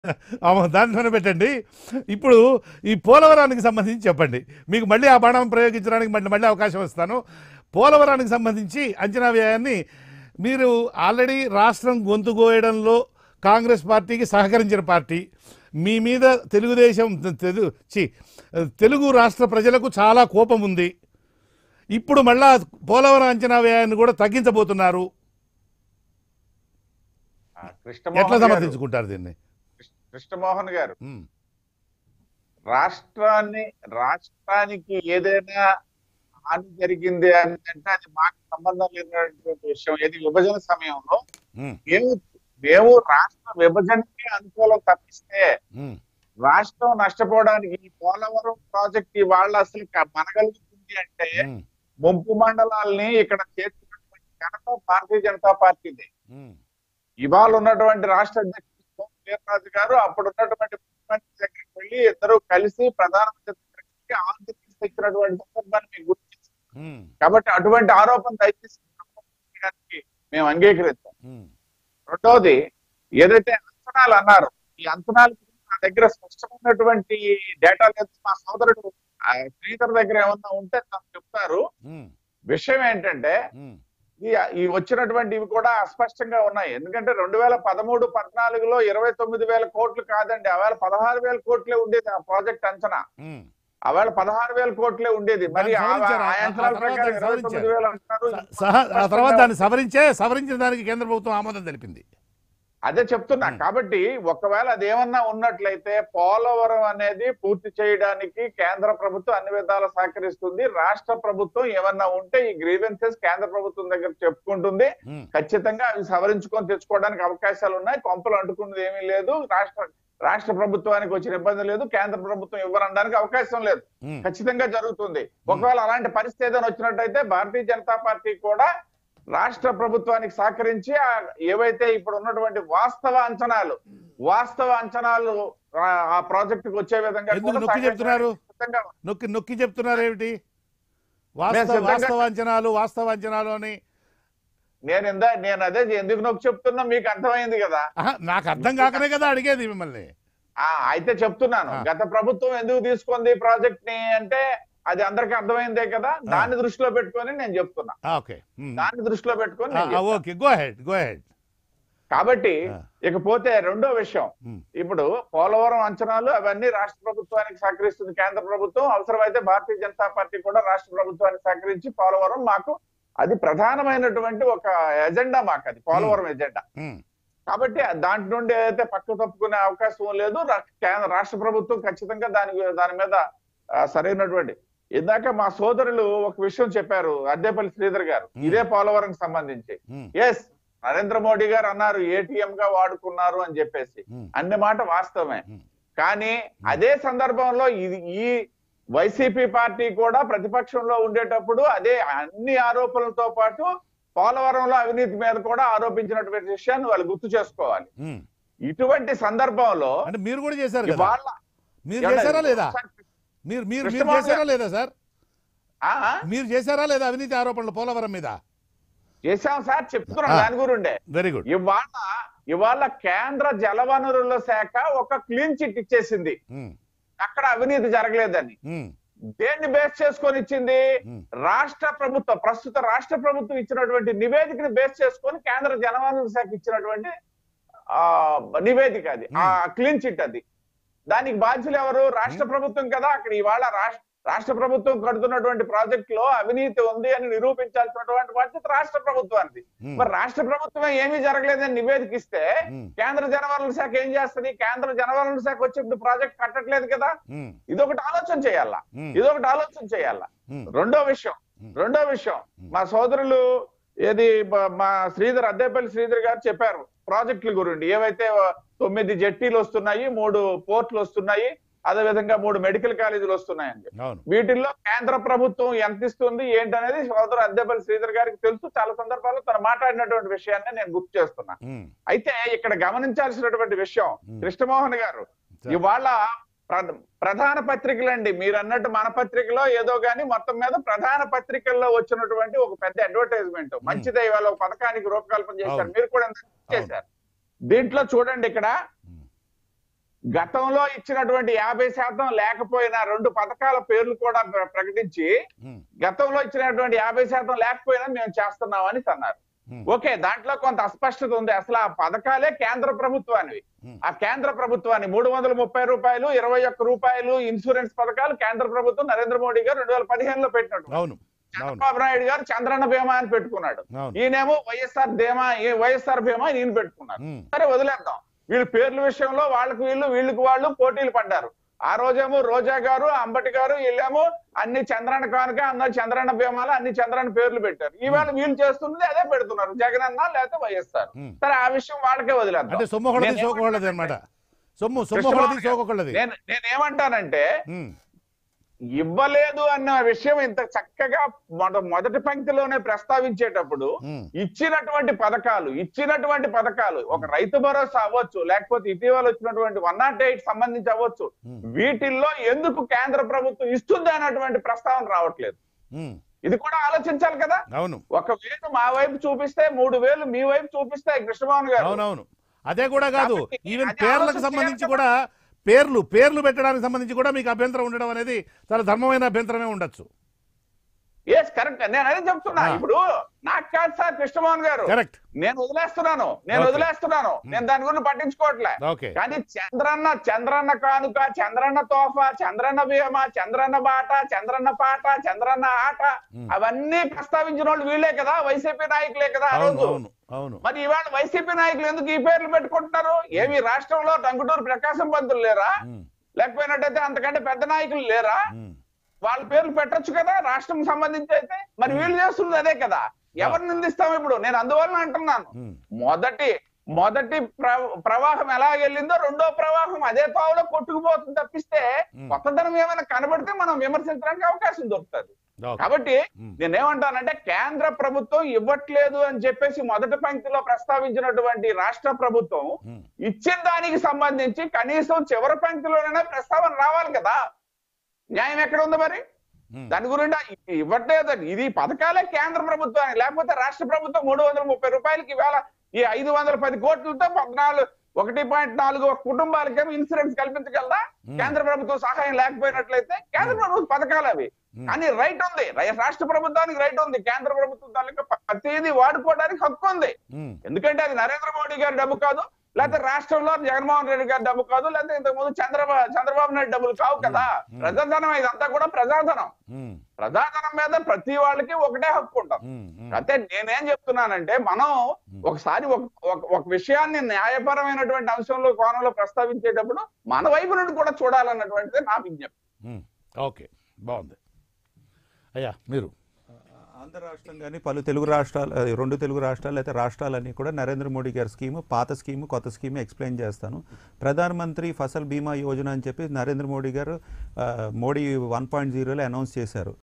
ఆమె దాంట్లోనే పెట్టండి ఇప్పుడు ఈ పోలవరానికి సంబంధించి చెప్పండి మీకు మళ్ళీ ఆ బాణం ప్రయోగించడానికి మళ్ళీ మళ్ళీ అవకాశం ఇస్తాను పోలవరానికి సంబంధించి అంచనా వ్యయాన్ని మీరు ఆల్రెడీ రాష్ట్రం గొంతు గోయడంలో కాంగ్రెస్ పార్టీకి సహకరించిన పార్టీ మీ మీద తెలుగుదేశం తెలు చి తెలుగు రాష్ట్ర ప్రజలకు చాలా కోపం ఉంది ఇప్పుడు మళ్ళా పోలవరం అంచనా వ్యయాన్ని కూడా తగ్గించబోతున్నారు ఆ, ఎట్లా కృష్ణమోహన్ గారు సమర్థించుకుంటారు దీన్ని కృష్ణమోహన్ గారు ఉమ్, రాష్ట్రాన్ని రాష్ట్రానికి ఏదైనా హాని జరిగింది అని అంటే అది మాకు సంబంధం లేనటువంటి విషయం ఏది విభజన సమయంలో ఉమ్, మేము మేము రాష్ట్ర విభజనకి అనుకూలం తప్పిస్తే ఉమ్, రాష్ట్రం నష్టపోవడానికి ఈ పోలవరం ప్రాజెక్ట్ ఇవాళ అసలు క- మనగలుగుతుంది అంటే ఉమ్, ముంపు మండలాల్ని ఇక్కడ చేర్చినటువంటి ఘనత భారతీయ జనతా పార్టీది ఉమ్, ఇవాళ ఉన్నటువంటి రాష్ట్ర అధ్యక్షుడు సోము వీర్రాజు గారు అప్పుడు ఉన్నటువంటి ముఖ్యమంత్రి దగ్గరికి వెళ్ళి ఇద్దరు కలిసి ప్రధానమంత్రి దగ్గరికి ఆంధ్రప్రదేశ్ తెచ్చినటువంటి సందర్భాన్ని మీకు గుర్తు చేశారు. ఉమ్, కాబట్టి అటువంటి ఆరోపణ దయచేసి ముఖ్యమంత్రి గారికి మేము అంగీకరిస్తాం ఉమ్, రెండవది ఏదైతే అంచనాలు అన్నారు ఈ అంచనాలు నా దగ్గర స్పష్టమైనటువంటి డేటా లేదు మా సోదరుడు ఆ, శ్రీధర్ దగ్గర ఏమన్నా ఉంటే నాకు చెప్తారు ఉమ్, విషయం ఏంటంటే ఉమ్, ఈ ఈ వచ్చినటువంటి ఇవి కూడా అస్పష్టంగా ఉన్నాయి ఎందుకంటే రెండు వేల పదమూడు పద్నాలుగులో ఇరవై తొమ్మిది వేల కోట్లు కాదండి ఆవేళ పదహారు వేల కోట్లే ఉండేది ఆ ప్రాజెక్ట్ అంచనా ఉమ్. ఆవేళ పదహారు వేల కోట్లే ఉండేది మరి ఆ- సవరించారు. ఆ ఆ- ఆ అంచనాల తర్వాత ప్రకారం ఇరవై సవరించారు. తొమ్మిది వేలు అంటున్నారు స- సహ ఆ తర్వాత దాన్ని సవరించే సవరించిన దానికి కేంద్ర ప్రభుత్వం ఆమోదం తెలిపింది అదే చెప్తున్నా ఉం. కాబట్టి ఒకవేళ అదేమన్నా ఉన్నట్లయితే పోలవరం అనేది పూర్తి చేయడానికి కేంద్ర ప్రభుత్వం అన్ని విధాలా సహకరిస్తుంది రాష్ట్ర ప్రభుత్వం ఏమన్నా ఉంటే ఈ గ్రీవెన్సెస్ కేంద్ర ప్రభుత్వం దగ్గర చెప్పుకుంటుంది ఉమ్, ఖచ్చితంగా అవి సవరించుకొని తెచ్చుకోవడానికి అవకాశాలు ఉన్నాయి కొంపలు అంటుకున్నది ఏమీ లేదు రాష్ట్ర రాష్ట్ర ప్రభుత్వానికి వచ్చిన ఇబ్బంది లేదు కేంద్ర ప్రభుత్వం ఇవ్వరనడానికి అవకాశం లేదు ఉమ్, ఖచ్చితంగా జరుగుతుంది ఒకవేళ అలాంటి పరిస్థితి ఏదైనా వచ్చినట్టయితే భారతీయ జనతా పార్టీ కూడా రాష్ట్ర ప్రభుత్వానికి సహకరించి ఆ ఏవైతే ఇప్పుడు ఉన్నటువంటి వాస్తవ అంచనాలు వాస్తవ అంచనాలు ఆ- ఆ ప్రాజెక్ట్ కు వచ్చే విధంగా ఎందుకు కూడా నొక్కి సహకరించడానికి చెప్తున్నారు? సిద్ధంగా ఉన్నాం. నొక్కి నొక్కి చెప్తున్నారు ఏమిటి వాస్తవ సిద్ధంగా- వాస్తవ అంచనాలు వాస్తవ అంచనాలు అని నేను ఇందా నేను అదే ఎందుకు నొక్కి చెప్తున్నా మీకు అర్థమైంది కదా ఆహా, నాకు అర్థం కాకనే కదా అడిగేది మిమ్మల్ని ఆ అయితే చెప్తున్నాను ఆ. గత ప్రభుత్వం ఎందుకు తీసుకుంది ప్రాజెక్ట్ ని అంటే అది అందరికీ అర్థమైందే కదా దాన్ని దృష్టిలో పెట్టుకొని నేను చెప్తున్నా ఆ, ఓకే ఉమ్. దాన్ని దృష్టిలో పెట్టుకొని ఆ, నేను ఆ, చెప్తున్నా. Okay go ahead go ahead కాబట్టి ఆ. ఇకపోతే రెండో విషయం ఉమ్, ఇప్పుడు పోలవరం అంచనాలు అవన్నీ రాష్ట్ర ప్రభుత్వానికి సహకరిస్తుంది కేంద్ర ప్రభుత్వం అవసరమైతే భారతీయ జనతా పార్టీ కూడా రాష్ట్ర ప్రభుత్వానికి సహకరించి పోలవరం మాకు అది ప్రధానమైనటువంటి ఒక ఎజెండా మాకు అది పోలవరం ఎజెండా ఉమ్, కాబట్టి దాంట్ నుండి అయితే పక్క తప్పుకునే అవకాశం లేదు రా- కేంద్ర రాష్ట్ర ప్రభుత్వం ఖచ్చితంగా దాని దాని మీద ఆ, సరైనటువంటి ఇందాక మా సోదరులు ఒక విషయం చెప్పారు అద్దేపల్లి శ్రీధర్ గారు Hmm. ఇదే పోలవరం సంబంధించి ఉమ్, ఎస్ నరేంద్ర మోడీ గారు అన్నారు ఏటీఎం గా వాడుకున్నారు అని చెప్పేసి ఉమ్, అన్న మాట వాస్తవమే Hmm. కానీ అదే సందర్భంలో ఇది ఈ వైసీపీ పార్టీ కూడా ప్రతిపక్షంలో ఉండేటప్పుడు అదే అన్ని ఆరోపణలతో పాటు పోలవరంలో అవినీతి మీద కూడా ఆరోపించినటువంటి విషయాన్ని వాళ్ళు గుర్తు చేసుకోవాలి ఉమ్. ఇటువంటి సందర్భంలో అంటే మీరు కూడా చేశారు కదా ఇవాళ మీరు చేశారా లేదా మీరు మీరు మీరు కృష్ణమోహన్ చేశారా లేదా సార్ ఆ, ఆ, మీరు చేశారా లేదా అవినీతి ఆరోపణలు పోలవరం మీద చేశాం సార్ చెప్తున్నాం ఆ. దాని గురుండే వెరీ గుడ్ ఇవాళ ఇవాళ కేంద్ర జలవనరుల శాఖ ఒక క్లీన్ చిట్ ఇచ్చేసింది ఉమ్, అక్కడ అవినీతి జరగలేదని ఉమ్, దేన్ని బేస్ చేసుకొని ఇచ్చింది ఉమ్, రాష్ట్ర ప్రభుత్వం ప్రస్తుత రాష్ట్ర ప్రభుత్వం ఇచ్చినటువంటి నివేదికని బేస్ చేసుకొని కేంద్ర జనవనరుల శాఖ ఇచ్చినటువంటి ఆ నివేదిక అది ఆ క్లీన్ చిట్ అది దానికి బాధ్యులు ఎవరు రాష్ట్ర ప్రభుత్వం కదా అక్కడ ఇవాళ రాష్ట్ర రాష్ట్ర ప్రభుత్వం కడుతున్నటువంటి ప్రాజెక్ట్ లో అవినీతి ఉంది అని నిరూపించాల్సినటువంటి బాధ్యత రాష్ట్ర ప్రభుత్వానికి ఉమ్, మరి రాష్ట్ర ప్రభుత్వం ఏమీ జరగలేదని నివేదిక ఇస్తే ఉమ్, కేంద్ర జనవనరుల శాఖ ఏం చేస్తుంది కేంద్ర జనవనరుల శాఖ వచ్చి ఇప్పుడు ప్రాజెక్ట్ కట్టట్లేదు కదా ఉమ్, ఇదొకటి ఆలోచన చేయాలా ఉమ్, ఇదొకటి ఆలోచన చేయాలా ఉమ్, రెండో విషయం Hmm. రెండో విషయం మా సోదరులు ఏది బ- మా శ్రీధర్ అద్దేపల్లి శ్రీధర్ గారు చెప్పారు ప్రాజెక్టుల గురించి ఏవైతే ఆ, తొమ్మిది జట్టీలు వస్తున్నాయి మూడు పోర్ట్లు వస్తున్నాయి అదే విధంగా మూడు మెడికల్ కాలేజీలు వస్తున్నాయని చెప్పి. అవును వీటిల్లో కేంద్ర ప్రభుత్వం ఎంత ఇస్తుంది ఏంటనేది సోదరు అద్దేపల్లి శ్రీధర్ గారికి తెలుసు చాలా సందర్భాల్లో తను మాట్లాడినటువంటి విషయాన్ని నేను గుర్తు చేస్తున్నా ఉమ్, అయితే ఇక్కడ గమనించాల్సినటువంటి విషయం Hmm. కృష్ణమోహన్ గారు సరే. ఇవాళ ప్ర- ప్రధాన పత్రికలండి మీరు అన్నట్టు మన పత్రికలో ఏదో గాని మొత్తం మీద ప్రధాన పత్రికల్లో వచ్చినటువంటి ఒక పెద్ద అడ్వర్టైజ్మెంట్ మంచిదే ఇవాళ ఒక పథకానికి రూపకల్పన చేశారు అవును. మీరు కూడా ఇందాక చేశారు దీంట్లో చూడండి ఇక్కడ ఉమ్, గతంలో ఇచ్చినటువంటి యాభై శాతం లేకపోయినా రెండు పథకాల పేర్లు కూడా ప్ర- ప్రకటించి ఉమ్, గతంలో ఇచ్చినటువంటి యాభై శాతం లేకపోయినా మేము చేస్తున్నామని అన్నారు ఉమ్, ఓకే దాంట్లో కొంత అస్పష్టత ఉంది అసలు ఆ పథకాలే కేంద్ర ప్రభుత్వానివి ఉమ్, ఆ కేంద్ర ప్రభుత్వాన్ని మూడు వందల ముప్పై రూపాయలు ఇరవై ఒక్క రూపాయలు ఇన్సూరెన్స్ పథకాలు కేంద్ర ప్రభుత్వం నరేంద్ర మోడీ గారు రెండు వేల పదిహేనులో పెట్టినట్టు అవును అవును చంద్రబాబు నాయుడు గారు చంద్రన్న బీమా అని పెట్టుకున్నాడు అవును ఈయనేమో వైఎస్ఆర్ ధీమా ఈ వైఎస్ఆర్ బీమా ఈయన పెట్టుకున్నారు ఉమ్, సరే వదిలేద్దాం వీళ్ళు పేర్ల విషయంలో వాళ్ళకి వీళ్ళు వీళ్ళకి వాళ్ళు పోటీలు పడ్డారు ఆ రోజేమో రోజా గారు అంబటి గారు వీళ్ళేమో అన్ని చంద్రన్న కానుక అందరు చంద్రన్న బీమాలు అన్ని చంద్రన్న పేర్లు పెట్టారు ఈవేళ వీళ్ళు చేస్తున్నది అదే పెడుతున్నారు జగన్ అన్న లేకపోతే వైఎస్ఆర్ ఉమ్. సరే ఆ విషయం వాళ్ళకే వదిలేద్దాం అంటే సొమ్ము ఒకళ్ళది నేను సోకు ఒకళ్ళది అనమాట సొమ్ము సొమ్ము కృష్ణమోహన్ ఒకళ్ళది గారు, సోకు ఒకళ్ళది నేను నేనేమంటానంటే ఉమ్, ఇవ్వలేదు అన్న విషయం ఇంత చక్కగా మొద మొదటి పంక్తిలోనే ప్రస్తావించేటప్పుడు ఉమ్, ఇచ్చినటువంటి పథకాలు ఇచ్చినటువంటి పథకాలు ఒక రైతు భరోసా అవ్వచ్చు లేకపోతే ఇటీవల వచ్చినటువంటి వన్ నాట్ ఎయిట్ సంబంధించి అవ్వచ్చు ఉమ్, వీటిల్లో ఎందుకు కేంద్ర ప్రభుత్వం ఇస్తుంది అన్నటువంటి ప్రస్తావన రావట్లేదు ఉమ్, ఇది కూడా ఆలోచించాలి కదా అవును ఒక వేలు మా వైపు చూపిస్తే మూడు వేలు మీ వైపు చూపిస్తాయి కృష్ణమోహన్ గారు అవునవును అదే కూడా కాదు కాబట్టి ఈవెన్ అది పేర్లకు ఆలోచన సంబంధించి చేయాలి కూడా పేర్లు పేర్లు పెట్టడానికి సంబంధించి కూడా మీకు అభ్యంతరం ఉండడం అనేది చాలా ధర్మమైన అభ్యంతరమే ఉండొచ్చు ఎస్ కరెక్ట్ నేను అదే చెప్తున్నా ఆ. ఇప్పుడు నాకు కాదు సార్ కృష్ణమోహన్ గారు కరెక్ట్ నేను వదిలేస్తున్నాను నేను Okay. వదిలేస్తున్నాను నేను దాని గురించి పట్టించుకోవట్లే ఓకే కానీ చంద్రన్న చంద్రన్న కానుక చంద్రన్న తోఫా చంద్రన్న బీమా చంద్రన్న బాట చంద్రన్న పాట చంద్రన్న ఆట Hmm. అవన్నీ ప్రస్తావించిన వాళ్ళు వీళ్ళే కదా వైసీపీ నాయకులే కదా ఆ అవును రోజు అవును అవును మరి ఇవాళ వైసీపీ నాయకులు ఎందుకు ఈ పేర్లు పెట్టుకుంటున్నారు ఏమి రాష్ట్రంలో టంగుటూరు ప్రకాశం పంతులు లేరా ఉమ్, లేకపోయినట్టయితే అంతకంటే పెద్ద నాయకులు లేరా ఉమ్, వాళ్ళ పేర్లు పెట్టొచ్చు కదా రాష్ట్రం సంబంధించి అయితే మరి వీళ్ళు చేస్తున్నది అదే కదా ఎవరు నిందిస్తాం ఇప్పుడు నేను అందువలన అంటున్నాను ఉమ్, మొదటి మొదటి ప్ర- ప్రవాహం ఎలా వెళ్ళిందో రెండో ప్రవాహం అదే తావులో కొట్టుకుపోతుంది తప్పిస్తే Hmm. కొత్తదనం ఏమైనా కనబడితే మనం విమర్శించడానికి అవకాశం దొరుకుతుంది ఓకే. కాబట్టి ఉమ్, నేనేమంటానంటే కేంద్ర ప్రభుత్వం ఇవ్వట్లేదు అని చెప్పేసి మొదటి పంక్తిలో ప్రస్తావించినటువంటి రాష్ట్ర ప్రభుత్వం ఉమ్, ఇచ్చిన దానికి సంబంధించి కనీసం చివరి పంక్తిలోనైనా ప్రస్తావన రావాలి కదా న్యాయం ఎక్కడ ఉంది మరి ఉమ్, దాని గురించి ఇ- ఇవ్వట్లేదు ఇది పథకాలే కేంద్ర ప్రభుత్వానికి లేకపోతే రాష్ట్ర ప్రభుత్వం మూడు వందల ముప్పై రూపాయలకి ఇవాళ ఈ ఐదు వందల పది కోట్లతో పద్నాలుగు ఒకటి పాయింట్ నాలుగు కుటుంబాలకేమో ఇన్సూరెన్స్ కల్పించగలదా Hmm. కేంద్ర ప్రభుత్వం సహాయం లేకపోయినట్లయితే కేంద్ర ప్రభుత్వ పథకాలు అవి Hmm. కానీ రైట్ ఉంది రై- రాష్ట్ర ప్రభుత్వానికి రైట్ ఉంది కేంద్ర ప్రభుత్వం తాలూకా ప్రతిదీ వాడుకోవడానికి హక్కు ఉంది ఉమ్, ఎందుకంటే అది నరేంద్ర మోడీ గారి డబ్బు కాదు లేకపోతే రాష్ట్రంలో జగన్మోహన్ రెడ్డి గారి డబ్బు కాదు లేకపోతే ఇంతకుముందు చంద్రబాబు చంద్రబాబు నాయుడు డబ్బులు కావు కదా Hmm. ప్రజాధనం ఇదంతా కూడా ప్రజాధనం ఉమ్, ప్రజాధనం మీద ప్రతి వాళ్ళకి ఒకటే హక్కు ఉంటుంది ఉమ్, ఉమ్, అయితే నేనేం చెప్తున్నానంటే మనం ఒకసారి ఒక ఒక- ఒక విషయాన్ని న్యాయపరమైనటువంటి అంశంలో కోణంలో ప్రస్తావించేటప్పుడు మన వైపు నుండి కూడా చూడాలన్నటువంటిది నా విజ్ఞప్తి ఉమ్, ఓకే బాగుంది అయ్యా మీరు ఆంధ్ర రాష్ట్రం కానీ పలు తెలుగు రాష్ట్రాలు అది రెండు తెలుగు రాష్ట్రాలు అయితే రాష్ట్రాలన్నీ కూడా నరేంద్ర మోడీ గారి స్కీము పాత స్కీము కొత్త స్కీము ఎక్స్ప్లెయిన్ చేస్తాను ప్రధానమంత్రి ఫసల్ బీమా యోజన అని చెప్పి నరేంద్ర మోడీ గారు ఆ, మోడీ వన్ పాయింట్ జీరోలో అనౌన్స్ చేశారు